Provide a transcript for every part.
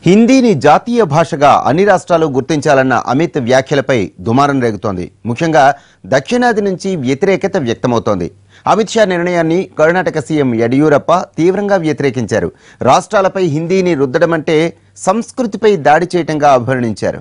హిందీని జాతీయ భాషగా అన్ని రాష్ట్రాలు గుర్తించాలన్న అమిత్ వ్యాఖ్యలపై దుమారం రేగుతోంది ముఖ్యంగా దక్షిణాది నుంచి వ్యతిరేకత వ్యక్తమవుతోంది అమిత్ షా నిర్ణయాన్ని కర్ణాటక సీఎం యడియూరప్ప తీవ్రంగా వ్యతిరేకించారు రాష్ట్రాలపై హిందీని రుద్దడమంటే సంస్కృతిపై దాడి చేయటంగా అభివర్ణించారు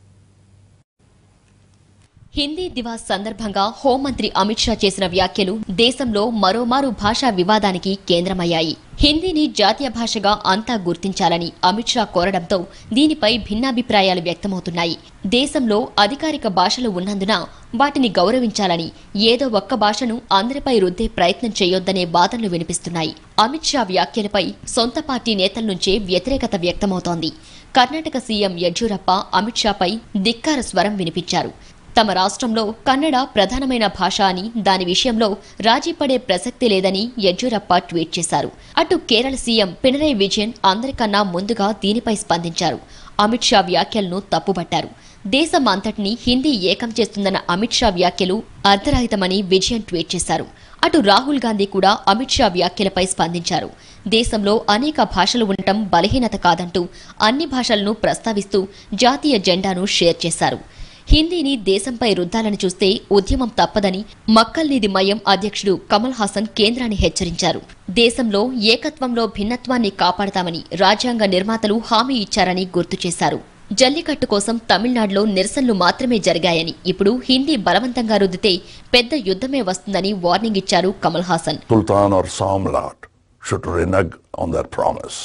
హిందీ దివాస్ సందర్భంగా హోంమంత్రి అమిత్ షా చేసిన వ్యాఖ్యలు దేశంలో మరోమారు భాషా వివాదానికి కేంద్రమయ్యాయి హిందీని జాతీయ భాషగా అంతా గుర్తించాలని అమిత్ షా కోరడంతో దీనిపై భిన్నాభిప్రాయాలు వ్యక్తమవుతున్నాయి దేశంలో అధికారిక భాషలు ఉన్నందున వాటిని గౌరవించాలని ఏదో ఒక్క భాషను అందరిపై రుద్దే ప్రయత్నం చేయొద్దనే వాదనలు వినిపిస్తున్నాయి అమిత్ షా వ్యాఖ్యలపై సొంత పార్టీ నేతల నుంచే వ్యతిరేకత వ్యక్తమవుతోంది కర్ణాటక సీఎం యడ్యూరప్ప అమిత్ షాపై ధిక్కార స్వరం వినిపించారు తమ రాష్ట్రంలో కన్నడ ప్రధానమైన భాష అని దాని విషయంలో రాజీ పడే ప్రసక్తి లేదని యడ్యూరప్ప ట్వీట్ చేశారు అటు కేరళ సీఎం పినరై విజయన్ అందరికన్నా ముందుగా దీనిపై స్పందించారు అమిత్ షా వ్యాఖ్యలను తప్పుబట్టారు దేశం అంతటినీ హిందీ ఏకం చేస్తుందన్న అమిత్ షా వ్యాఖ్యలు అర్ధరహితమని విజయన్ ట్వీట్ చేశారు అటు రాహుల్ గాంధీ కూడా అమిత్ షా వ్యాఖ్యలపై స్పందించారు దేశంలో అనేక భాషలు ఉండటం బలహీనత కాదంటూ అన్ని భాషలను ప్రస్తావిస్తూ జాతీయ జెండాను షేర్ చేశారు హిందీని దేశంపై రుద్దాలని చూస్తే ఉద్యమం తప్పదని మక్కల్నిది మయం అధ్యక్షుడు కమల్ హాసన్ కేంద్రాన్ని హెచ్చరించారు దేశంలో ఏకత్వంలో భిన్నత్వాన్ని కాపాడతామని రాజ్యాంగ నిర్మాతలు హామీ ఇచ్చారని గుర్తు చేశారు జల్లికట్టు కోసం తమిళనాడులో నిరసనలు మాత్రమే జరిగాయని ఇప్పుడు హిందీ బలవంతంగా రుద్దితే పెద్ద యుద్ధమే వస్తుందని వార్నింగ్ ఇచ్చారు Kamal Haasan Sultan or Samlat should renege on their promise.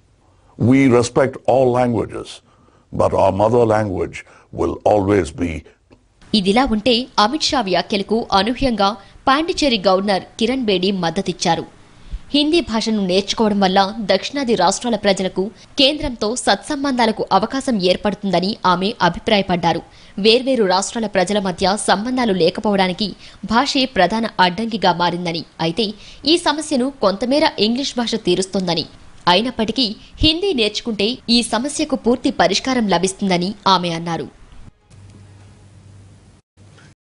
We respect all languages, but our mother language will always be ఇదిలా ఉంటే అమిత్ షా వ్యాఖ్యలకు అనూహ్యంగా పాండిచేరి గవర్నర్ కిరణ్ బేడి మద్దతిచ్చారు హిందీ భాషను నేర్చుకోవడం వల్ల దక్షిణాది రాష్ట్రాల ప్రజలకు కేంద్రంతో సత్సంబంధాలకు అవకాశం ఏర్పడుతుందని ఆమె అభిప్రాయపడ్డారు వేర్వేరు రాష్ట్రాల ప్రజల మధ్య సంబంధాలు లేకపోవడానికి భాషే ప్రధాన అడ్డంకిగా మారిందని అయితే ఈ సమస్యను కొంతమేర ఇంగ్లీష్ భాష తీరుస్తోందని అయినప్పటికీ హిందీ నేర్చుకుంటే ఈ సమస్యకు పూర్తి పరిష్కారం లభిస్తుందని ఆమె అన్నారు